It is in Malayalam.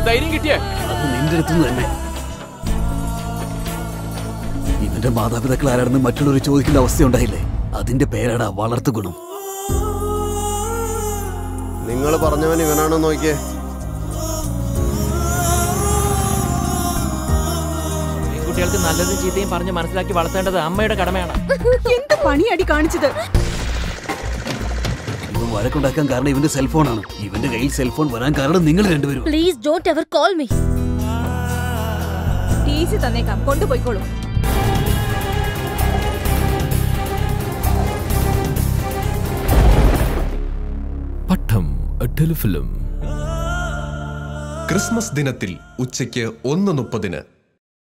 ധൈര്യം കിട്ടിയേ അത് നിന്റെ അടുത്തുനിന്ന് തന്നെ ഇവന്റെ മാതാപിതാക്കൾ ആരാണെന്ന് മറ്റുള്ളവർ ചോദിക്കേണ്ട അവസ്ഥയുണ്ടായില്ലേ അതിന്റെ പേരാടാ വളർത്തു ഗുണം നിങ്ങൾ പറഞ്ഞവൻ ഇവനാണോ നോക്കിയേ കുട്ടികൾക്ക് നല്ലതും ചീത്തയും പറഞ്ഞ് മനസ്സിലാക്കി വളർത്തേണ്ടത് അമ്മയുടെ കടമയാണ് എന്ത് പണിയടി കാണിച്ചത് ഇവൻ വഴക്കുണ്ടാക്കാൻ കാരണം ഇവന്റെ സെൽഫോണാണ് ഇവന്റെ കയ്യിൽ സെൽഫോൺ വരാൻ കാരണം നിങ്ങൾ രണ്ടുപേരും please don't ever call me T C തന്നേക്കാം കൊണ്ടുപോയിക്കോളൂ പട്ടം ടെലിഫിലിം ക്രിസ്മസ് ദിനത്തിൽ ഉച്ചയ്ക്ക് ഒന്ന് മുപ്പതിന്